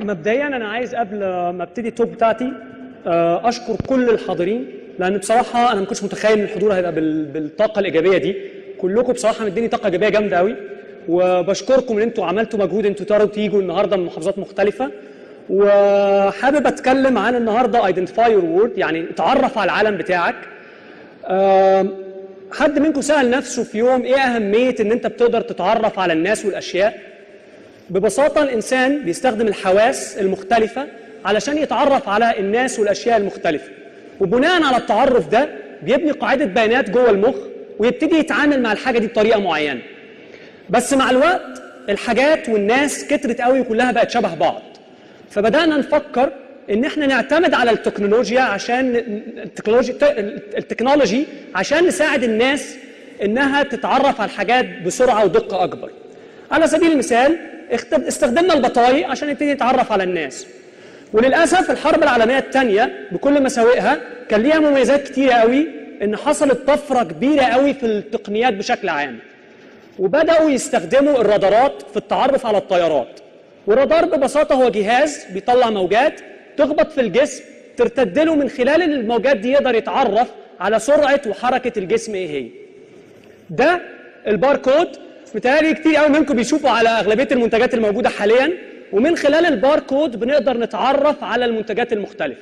مبدئيا انا عايز قبل ما ابتدي التوب بتاعتي آه، اشكر كل الحاضرين لان بصراحه انا ما كنتش متخيل ان الحضور هيبقى بال- بالطاقه الايجابيه دي كلكم بصراحه مديني طاقه ايجابيه جامده قوي وبشكركم ان انتوا عملتوا مجهود انتوا تقدروا تيجوا النهارده من محافظات مختلفه وحابب اتكلم عن النهارده ايدنتيفاي يور وورد يعني اتعرف على العالم بتاعك آم، حد منكم سأل نفسه في يوم ايه اهميه ان انت بتقدر تتعرف على الناس والاشياء ببساطة الإنسان بيستخدم الحواس المختلفة علشان يتعرف على الناس والأشياء المختلفة وبناء على التعرف ده بيبني قاعدة بيانات جوه المخ ويبتدي يتعامل مع الحاجة دي بطريقة معينة بس مع الوقت الحاجات والناس كترت قوي وكلها بقت شبه بعض فبدأنا نفكر ان احنا نعتمد على التكنولوجيا عشان التكنولوجيا التكنولوجي عشان نساعد الناس انها تتعرف على الحاجات بسرعه ودقه اكبر. على سبيل المثال اخت- استخدمنا البطايق عشان نبتدي نتعرف على الناس. وللاسف الحرب العالميه الثانيه بكل مساوئها كان ليها مميزات كتيره قوي ان حصلت طفره كبيره قوي في التقنيات بشكل عام. وبداوا يستخدموا الرادارات في التعرف على الطيارات والرادار ببساطه هو جهاز بيطلع موجات تخبط في الجسم ترتد له من خلال الموجات دي يقدر يتعرف على سرعه وحركه الجسم ايه هي ده الباركود متهيألي كتير قوي منكم بيشوفوا على اغلبيه المنتجات الموجوده حاليا ومن خلال الباركود بنقدر نتعرف على المنتجات المختلفه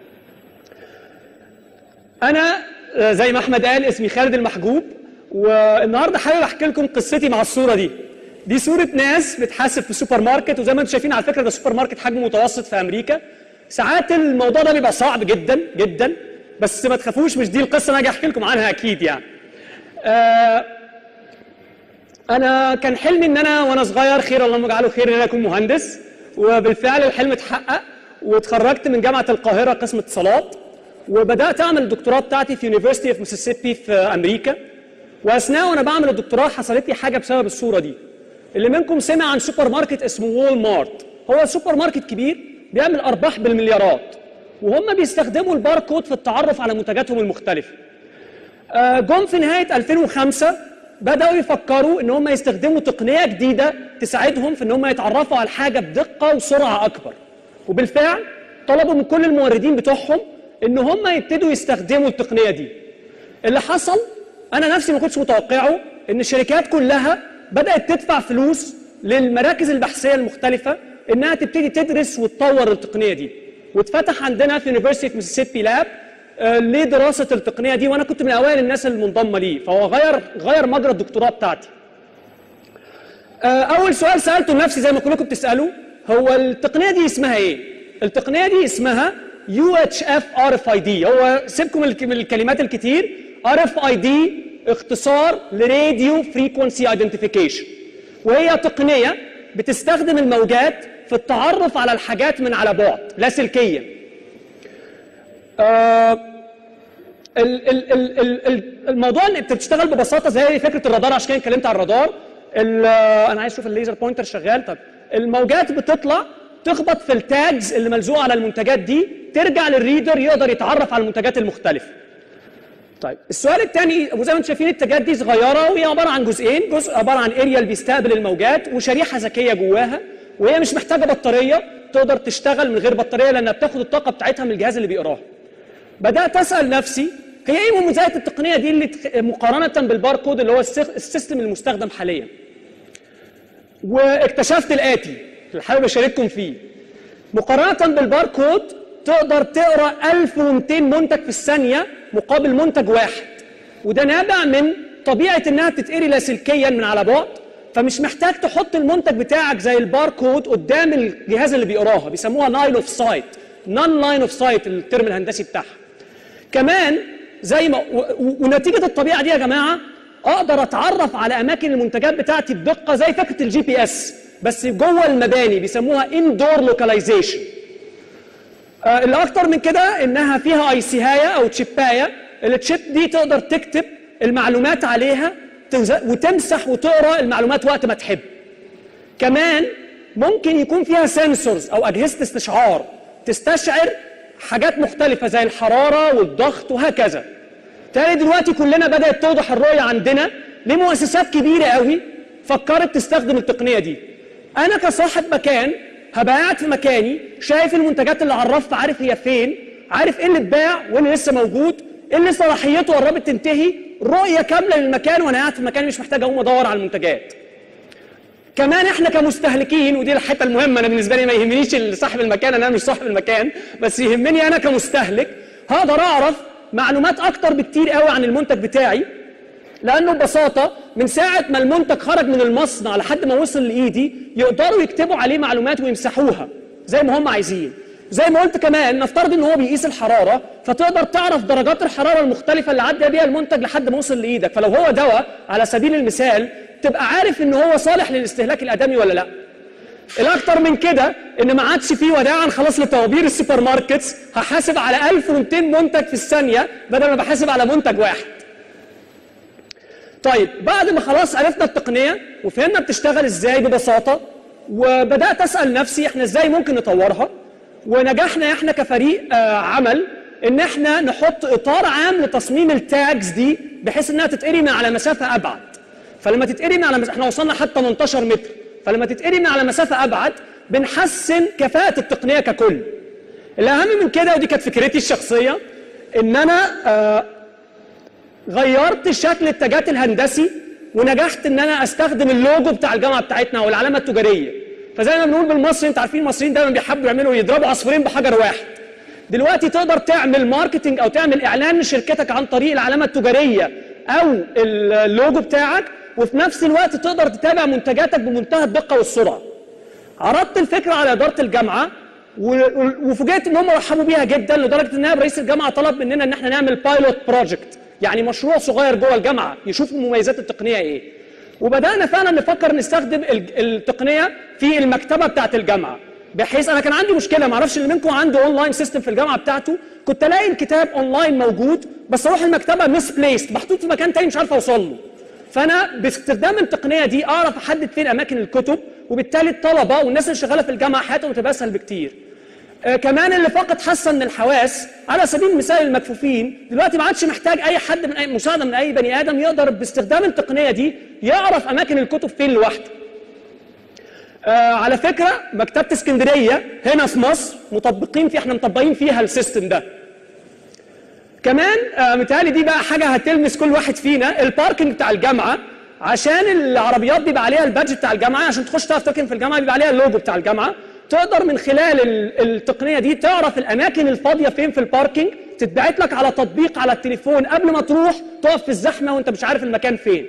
انا آه، زي ما احمد قال اسمي خالد المحجوب والنهارده حابب احكي لكم قصتي مع الصوره دي دي صوره ناس بتحاسب في سوبر ماركت وزي ما انتم شايفين على فكره ده سوبر ماركت حجمه متوسط في امريكا ساعات الموضوع ده بيبقى صعب جدا جدا بس ما تخافوش مش دي القصه انا هاجي احكي لكم عنها اكيد يعني آه انا كان حلمي ان انا وانا صغير خير اللهم اجعله خير ان انا اكون مهندس وبالفعل الحلم اتحقق واتخرجت من جامعه القاهره قسم اتصالات وبدات اعمل الدكتوراه بتاعتي في يونيفرستي اوف ميسيسيبي في امريكا واثناء وانا بعمل الدكتوراه حصلت لي حاجه بسبب الصوره دي اللي منكم سمع عن سوبر ماركت اسمه وول مارت هو سوبر ماركت كبير بيعمل ارباح بالمليارات وهم بيستخدموا الباركود في التعرف على منتجاتهم المختلفه آه، جم في نهايه 2005 بداوا يفكروا ان هم يستخدموا تقنيه جديده تساعدهم في ان هم يتعرفوا على الحاجه بدقه وسرعه اكبر وبالفعل طلبوا من كل الموردين بتوعهم ان هم يبتدوا يستخدموا التقنيه دي اللي حصل انا نفسي ما كنتش متوقعه ان الشركات كلها بدات تدفع فلوس للمراكز البحثيه المختلفه انها تبتدي تدرس وتطور التقنيه دي واتفتح عندنا في يونيفرسيتي ميسيسيبي لاب آه، لدراسه التقنيه دي وانا كنت من اوائل الناس المنضمه ليه فهو غير غير مجرى الدكتوراه بتاعتي آه، اول سؤال سالته لنفسي زي ما كلكم بتسالوا هو التقنيه دي اسمها ايه التقنيه دي اسمها يو اتش اف ار اف اي دي هو سيبكم الك- من الكلمات الكتير ار اف اي دي اختصار لراديو فريكونسي ايدنتيفيكيشن وهي تقنيه بتستخدم الموجات في التعرف على الحاجات من على بعد لاسلكيا آه ال- ال- ال- ال- ال- الموضوع اللي انت بتشتغل ببساطه زي فكره الرادار عشان كده اتكلمت على الرادار ال- انا عايز اشوف الليزر بوينتر شغال طب الموجات بتطلع تخبط في التاجز اللي ملزوقه على المنتجات دي ترجع للريدر يقدر يتعرف على المنتجات المختلفه طيب السؤال الثاني وزي ما انتم شايفين التاجات دي صغيره وهي عباره عن جزئين جزء عباره عن اريال بيستقبل الموجات وشريحه ذكيه جواها وهي مش محتاجه بطاريه تقدر تشتغل من غير بطاريه لانها بتاخد الطاقه بتاعتها من الجهاز اللي بيقراها بدات اسال نفسي هي ايه مميزات التقنيه دي اللي تخ- مقارنه بالباركود اللي هو السيخ- السيستم المستخدم حاليا واكتشفت الاتي اللي حابب اشارككم فيه مقارنه بالباركود تقدر تقرا 1200 منتج في الثانيه مقابل منتج واحد وده نابع من طبيعه انها بتتقري لاسلكيا من على بعد فمش محتاج تحط المنتج بتاعك زي الباركود قدام الجهاز اللي بيقراها بيسموها لاين اوف سايت نون لاين اوف سايت الترم الهندسي بتاعها كمان زي ما و- و- ونتيجه الطبيعه دي يا جماعه اقدر اتعرف على اماكن المنتجات بتاعتي بدقه زي فكره الجي بي اس بس جوه المباني بيسموها اندور لوكاليزيشن اللي اكتر من كده انها فيها اي سي هايه او تشيبايه التشيب دي تقدر تكتب المعلومات عليها تنز- وتمسح وتقرا المعلومات وقت ما تحب كمان ممكن يكون فيها سنسورز او اجهزه استشعار تستشعر حاجات مختلفه زي الحراره والضغط وهكذا تاني دلوقتي كلنا بدات توضح الرؤيه عندنا لمؤسسات كبيره قوي فكرت تستخدم التقنيه دي انا كصاحب مكان هبقى قاعد في مكاني شايف المنتجات اللي على الرف عارف هي فين عارف ايه اللي اتباع وايه اللي لسه موجود ايه اللي صلاحيته قربت تنتهي رؤيه كامله للمكان وانا قاعد في مكاني مش محتاج اقوم ادور على المنتجات كمان احنا كمستهلكين ودي الحته المهمه انا بالنسبه لي ما يهمنيش صاحب المكان انا مش صاحب المكان بس يهمني انا كمستهلك هقدر اعرف معلومات اكتر بكتير قوي عن المنتج بتاعي لانه ببساطه من ساعه ما المنتج خرج من المصنع لحد ما وصل لايدي يقدروا يكتبوا عليه معلومات ويمسحوها زي ما هم عايزين زي ما قلت كمان نفترض ان هو بيقيس الحراره فتقدر تعرف درجات الحراره المختلفه اللي عدى بيها المنتج لحد ما وصل لايدك فلو هو دواء على سبيل المثال تبقى عارف ان هو صالح للاستهلاك الادمي ولا لا الاكتر من كده ان ما عادش فيه وداعا خلاص لطوابير السوبر ماركتس هحاسب على 1200 منتج في الثانيه بدل ما بحاسب على منتج واحد طيب بعد ما خلاص عرفنا التقنيه وفهمنا بتشتغل ازاي ببساطه وبدات اسال نفسي احنا ازاي ممكن نطورها ونجحنا احنا كفريق آه عمل ان احنا نحط اطار عام لتصميم التاجز دي بحيث انها تتقري من على مسافه ابعد فلما تتقري من على مس... احنا وصلنا حتى 18 متر فلما تتقري من على مسافه ابعد بنحسن كفاءه التقنيه ككل الاهم من كده ودي كانت فكرتي الشخصيه ان انا آه غيرت شكل التاجات الهندسي ونجحت ان انا استخدم اللوجو بتاع الجامعه بتاعتنا والعلامه التجاريه فزي ما بنقول بالمصري انت عارفين المصريين دايما بيحبوا يعملوا يضربوا عصفورين بحجر واحد دلوقتي تقدر تعمل ماركتنج او تعمل اعلان لشركتك عن طريق العلامه التجاريه او اللوجو بتاعك وفي نفس الوقت تقدر تتابع منتجاتك بمنتهى الدقه والسرعه عرضت الفكره على اداره الجامعه وفوجئت ان هم رحبوا بيها جدا لدرجه ان رئيس الجامعه طلب مننا ان احنا نعمل بايلوت بروجكت يعني مشروع صغير جوه الجامعه يشوف مميزات التقنيه ايه وبدانا فعلا نفكر نستخدم التقنيه في المكتبه بتاعه الجامعه بحيث انا كان عندي مشكله ما اعرفش اللي منكم عنده اونلاين سيستم في الجامعه بتاعته كنت الاقي الكتاب اونلاين موجود بس اروح المكتبه مس بليست محطوط في مكان تاني مش عارف اوصل له فانا باستخدام التقنيه دي اعرف احدد فين اماكن الكتب وبالتالي الطلبه والناس اللي شغاله في الجامعه حياتهم تبقى اسهل بكتير آه كمان اللي فقد حاسه من الحواس على سبيل المثال المكفوفين دلوقتي ما عادش محتاج اي حد من اي مساعده من اي بني ادم يقدر باستخدام التقنيه دي يعرف اماكن الكتب فين لوحده آه على فكره مكتبه اسكندريه هنا في مصر مطبقين فيها احنا مطبقين فيها السيستم ده كمان آه متهيألي دي بقى حاجه هتلمس كل واحد فينا الباركنج بتاع الجامعه عشان العربيات بيبقى عليها البادج بتاع الجامعه عشان تخش تعرف تركن في الجامعه بيبقى عليها اللوجو بتاع الجامعه تقدر من خلال التقنيه دي تعرف الاماكن الفاضيه فين في الباركنج تتبعت لك على تطبيق على التليفون قبل ما تروح تقف في الزحمه وانت مش عارف المكان فين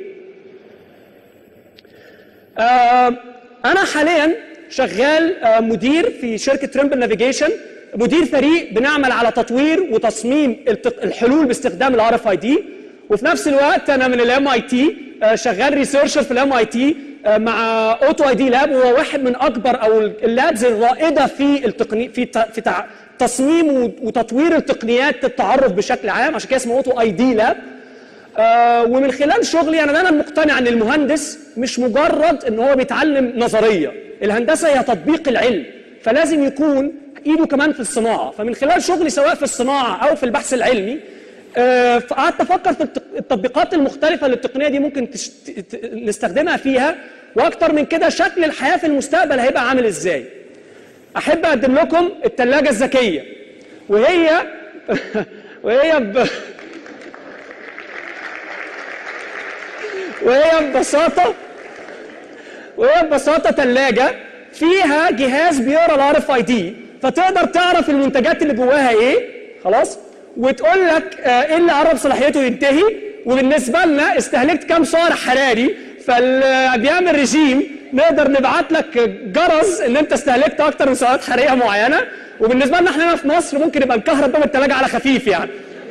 آه انا حاليا شغال آه مدير في شركه ترمبل نافيجيشن مدير فريق بنعمل على تطوير وتصميم الحلول باستخدام الار اف اي دي وفي نفس الوقت انا من الام اي تي شغال ريسيرشر في الام اي تي مع اوتو اي دي لاب وهو واحد من اكبر او اللابز الرائده في التقني في في تصميم وتطوير التقنيات التعرف بشكل عام عشان كده اسمه اوتو اي دي لاب آه ومن خلال شغلي انا دايما مقتنع ان المهندس مش مجرد ان هو بيتعلم نظريه الهندسه هي تطبيق العلم فلازم يكون ايده كمان في الصناعه فمن خلال شغلي سواء في الصناعه او في البحث العلمي آه قعدت افكر في التطبيقات المختلفه اللي التقنيه دي ممكن نستخدمها فيها واكتر من كده شكل الحياه في المستقبل هيبقى عامل ازاي احب اقدم لكم الثلاجه الذكيه وهي وهي ب... وهي ببساطه وهي ببساطه ثلاجه فيها جهاز بيقرا الار اف اي دي فتقدر تعرف المنتجات اللي جواها ايه خلاص وتقول لك آه ايه اللي قرب صلاحيته ينتهي وبالنسبه لنا استهلكت كام سعر حراري فبيعمل ريجيم نقدر نبعت لك جرس ان انت استهلكت اكتر من سعرات حراريه معينه وبالنسبه لنا احنا هنا في مصر ممكن يبقى نكهرب باب الثلاجه على خفيف يعني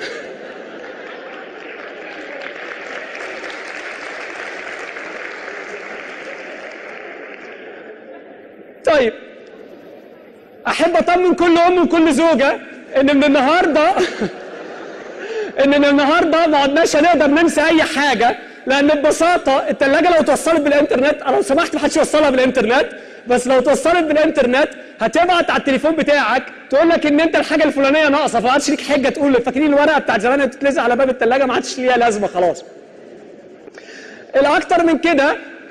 طيب احب اطمن كل ام وكل زوجه ان من النهارده ان من النهارده ما عدناش هنقدر ننسى اي حاجه لان ببساطه الثلاجه لو توصلت بالانترنت انا لو سمحت ما حدش يوصلها بالانترنت بس لو توصلت بالانترنت هتبعت على التليفون بتاعك تقول لك ان انت الحاجه الفلانيه ناقصه فما عادش ليك حجه تقول فاكرين الورقه بتاعت زمان اللي بتتلزق على باب الثلاجه ما عادش ليها لازمه خلاص. الاكتر من كده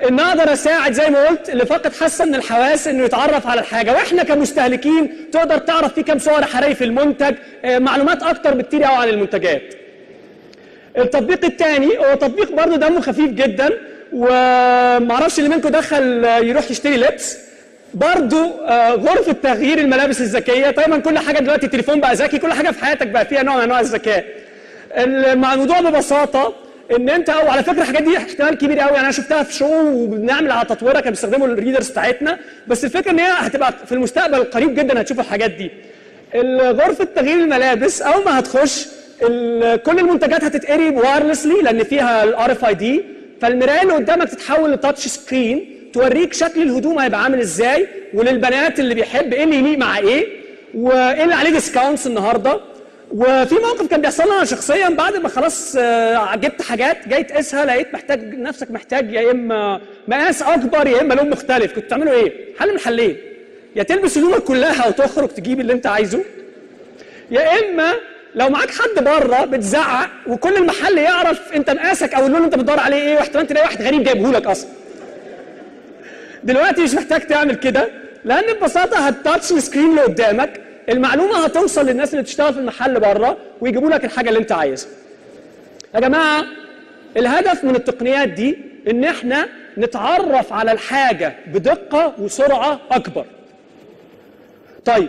ان اقدر اساعد زي ما قلت اللي فقد حاسه من الحواس انه يتعرف على الحاجه واحنا كمستهلكين تقدر تعرف في كام سعر حراري في المنتج آه، معلومات اكتر بكتير قوي عن المنتجات التطبيق الثاني هو تطبيق برضه دمه خفيف جدا ومعرفش اللي منكم دخل آه، يروح يشتري لبس برضو آه، غرفة تغيير الملابس الذكية طبعا كل حاجة دلوقتي التليفون بقى ذكي كل حاجة في حياتك بقى فيها نوع من أنواع الذكاء الموضوع ببساطة ان انت او على فكره الحاجات دي احتمال كبير قوي انا شفتها في شو وبنعمل على تطويرها كانوا بيستخدموا الريدرز بتاعتنا بس الفكره ان هي هتبقى في المستقبل القريب جدا هتشوف الحاجات دي غرفه تغيير الملابس اول ما هتخش ال- كل المنتجات هتتقري وايرلسلي لان فيها الار اف اي دي فالمرايه اللي قدامك تتحول لتاتش سكرين توريك شكل الهدوم هيبقى عامل ازاي وللبنات اللي بيحب ايه اللي يليق مع ايه وايه اللي عليه ديسكاونتس النهارده وفي موقف كان بيحصل لي انا شخصيا بعد ما خلاص آه، جبت حاجات جاي تقيسها لقيت محتاج نفسك محتاج يا اما مقاس اكبر يا اما لون مختلف كنت تعملوا ايه؟ حل من حلين يا تلبس هدومك كلها وتخرج تجيب اللي انت عايزه يا اما لو معاك حد بره بتزعق وكل المحل يعرف انت مقاسك او اللون اللي انت بتدور عليه ايه واحتمال تلاقي واحد غريب جايبه لك اصلا دلوقتي مش محتاج تعمل كده لان ببساطه هتتاتش السكرين اللي قدامك المعلومه هتوصل للناس اللي بتشتغل في المحل بره ويجيبوا لك الحاجه اللي انت عايزها يا جماعه الهدف من التقنيات دي ان احنا نتعرف على الحاجه بدقه وسرعه اكبر طيب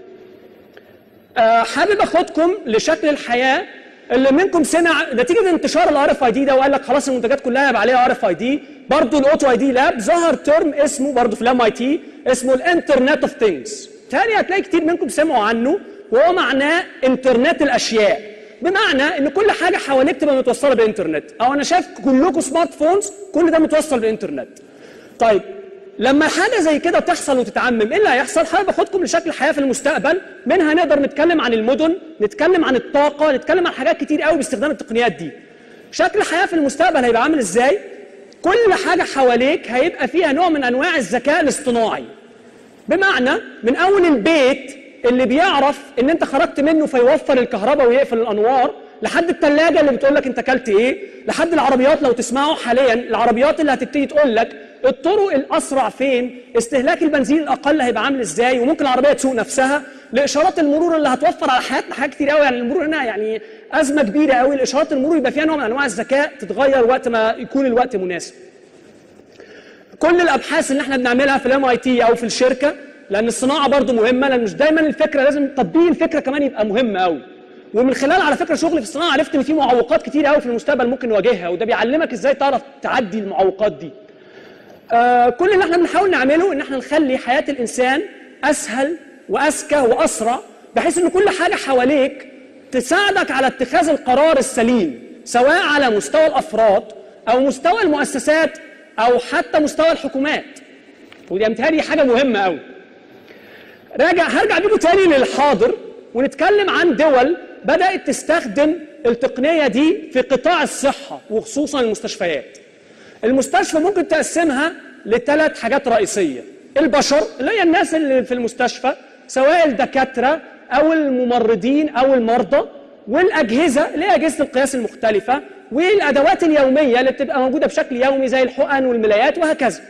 آه، حابب اخدكم لشكل الحياه اللي منكم سمع نتيجه انتشار الار اف اي دي ده وقال لك خلاص المنتجات كلها يبقى عليها ار اف اي دي برضه الاوتو اي دي لاب ظهر ترم اسمه برضه في الام اي تي اسمه الانترنت اوف ثينجز تاني هتلاقي كتير منكم سمعوا عنه وهو معناه انترنت الاشياء بمعنى ان كل حاجه حواليك تبقى متوصله بالانترنت او انا شايف كلكم سمارت فونز كل ده متوصل بالانترنت طيب لما حاجه زي كده تحصل وتتعمم ايه اللي هيحصل حابب اخدكم لشكل الحياه في المستقبل منها نقدر نتكلم عن المدن نتكلم عن الطاقه نتكلم عن حاجات كتير قوي باستخدام التقنيات دي شكل الحياه في المستقبل هيبقى عامل ازاي كل حاجه حواليك هيبقى فيها نوع من انواع الذكاء الاصطناعي بمعنى من اول البيت اللي بيعرف ان انت خرجت منه فيوفر الكهرباء ويقفل الانوار لحد الثلاجه اللي بتقول لك انت اكلت ايه لحد العربيات لو تسمعوا حاليا العربيات اللي هتبتدي تقول لك الطرق الاسرع فين استهلاك البنزين الاقل هيبقى عامل ازاي وممكن العربيه تسوق نفسها لاشارات المرور اللي هتوفر على حياتنا حاجات كتير قوي يعني المرور هنا يعني ازمه كبيره قوي الاشارات المرور يبقى فيها نوع من انواع الذكاء تتغير وقت ما يكون الوقت مناسب كل الابحاث اللي احنا بنعملها في الام اي تي او في الشركه لان الصناعه برضو مهمه لان مش دايما الفكره لازم تطبيق الفكره كمان يبقى مهم قوي ومن خلال على فكره شغلي في الصناعه عرفت ان في معوقات كتير قوي في المستقبل ممكن نواجهها وده بيعلمك ازاي تعرف تعدي المعوقات دي آه كل اللي احنا بنحاول نعمله ان احنا نخلي حياه الانسان اسهل واذكى واسرع بحيث ان كل حاجه حواليك تساعدك على اتخاذ القرار السليم سواء على مستوى الافراد او مستوى المؤسسات او حتى مستوى الحكومات ودي امتهالي حاجه مهمه قوي راجع هرجع بيكم تاني للحاضر ونتكلم عن دول بدات تستخدم التقنيه دي في قطاع الصحه وخصوصا المستشفيات المستشفى ممكن تقسمها لثلاث حاجات رئيسيه البشر اللي هي الناس اللي في المستشفى سواء الدكاتره او الممرضين او المرضى والاجهزه اللي هي اجهزه القياس المختلفه والادوات اليوميه اللي بتبقى موجوده بشكل يومي زي الحقن والملايات وهكذا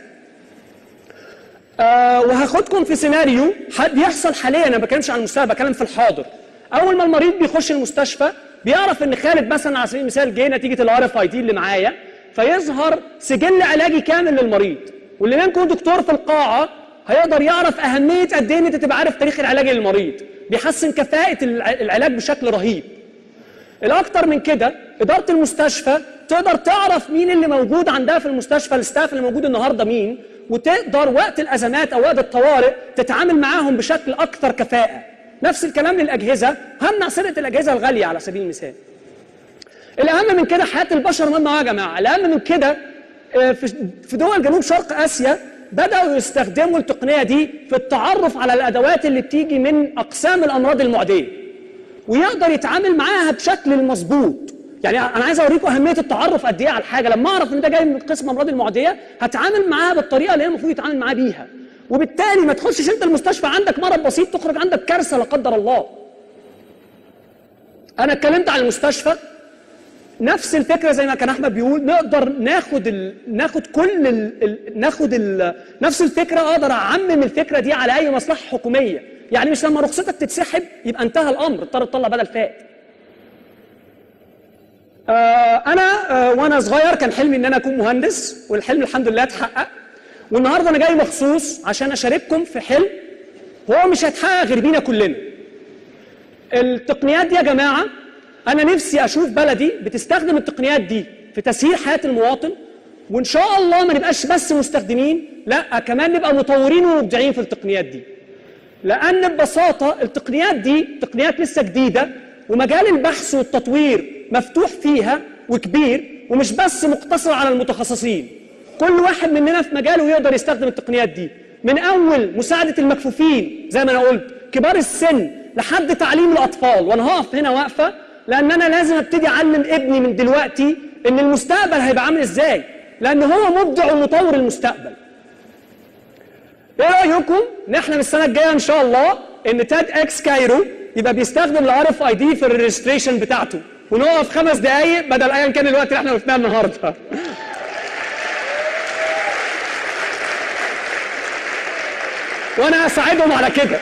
آه وهاخدكم في سيناريو حد بيحصل حاليا انا ما بتكلمش عن المستقبل بتكلم في الحاضر اول ما المريض بيخش المستشفى بيعرف ان خالد مثلا على سبيل المثال جه نتيجه الار اف اي دي اللي معايا فيظهر سجل علاجي كامل للمريض واللي منكم دكتور في القاعه هيقدر يعرف اهميه قد ايه ان انت تبقى عارف تاريخ العلاج للمريض بيحسن كفاءه الع- العلاج بشكل رهيب الاكتر من كده اداره المستشفى تقدر تعرف مين اللي موجود عندها في المستشفى الستاف اللي موجود النهارده مين وتقدر وقت الازمات او وقت الطوارئ تتعامل معاهم بشكل اكثر كفاءه نفس الكلام للاجهزه همنع سرقه الاجهزه الغاليه على سبيل المثال الاهم من كده حياه البشر مهمه يا جماعه الاهم من كده آه، في في دول جنوب شرق اسيا بداوا يستخدموا التقنيه دي في التعرف على الادوات اللي بتيجي من اقسام الامراض المعديه ويقدر يتعامل معاها بشكل المظبوط يعني انا عايز اوريكم اهميه التعرف قد ايه على الحاجه لما اعرف ان ده جاي من قسم امراض المعديه هتعامل معاها بالطريقه اللي هي المفروض يتعامل معاها بيها وبالتالي ما تخشش انت المستشفى عندك مرض بسيط تخرج عندك كارثه لا قدر الله انا اتكلمت عن المستشفى نفس الفكره زي ما كان احمد بيقول نقدر ناخد ال... ناخد كل ال... ال... ناخد ال... نفس الفكره اقدر اعمم الفكره دي على اي مصلحه حكوميه يعني مش لما رخصتك تتسحب يبقى انتهى الامر اضطر تطلع بدل فات آه انا آه وانا صغير كان حلمي ان انا اكون مهندس والحلم الحمد لله اتحقق والنهارده انا جاي مخصوص عشان اشارككم في حلم هو مش هيتحقق غير بينا كلنا التقنيات دي يا جماعه انا نفسي اشوف بلدي بتستخدم التقنيات دي في تسهيل حياه المواطن وان شاء الله ما نبقاش بس مستخدمين لا كمان نبقى مطورين ومبدعين في التقنيات دي لان ببساطه التقنيات دي تقنيات لسه جديده ومجال البحث والتطوير مفتوح فيها وكبير ومش بس مقتصر على المتخصصين كل واحد مننا في مجاله يقدر يستخدم التقنيات دي من اول مساعده المكفوفين زي ما انا قلت كبار السن لحد تعليم الاطفال وانا هقف هنا واقفه لان انا لازم ابتدي اعلم ابني من دلوقتي ان المستقبل هيبقى عامل ازاي لان هو مبدع ومطور المستقبل ايه رايكم ان احنا من السنه الجايه ان شاء الله ان تاد اكس كايرو يبقى بيستخدم الار اف اي دي في الريجستريشن بتاعته ونقف خمس دقائق بدل ايا كان الوقت اللي احنا وقفناه النهارده وانا اساعدهم على كده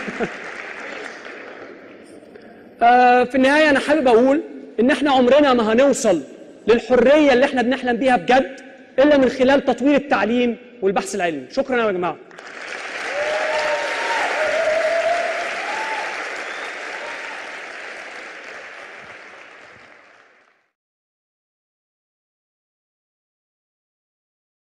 آه في النهايه انا حابب اقول ان احنا عمرنا ما هنوصل للحريه اللي احنا بنحلم بيها بجد الا من خلال تطوير التعليم والبحث العلمي شكرا يا جماعه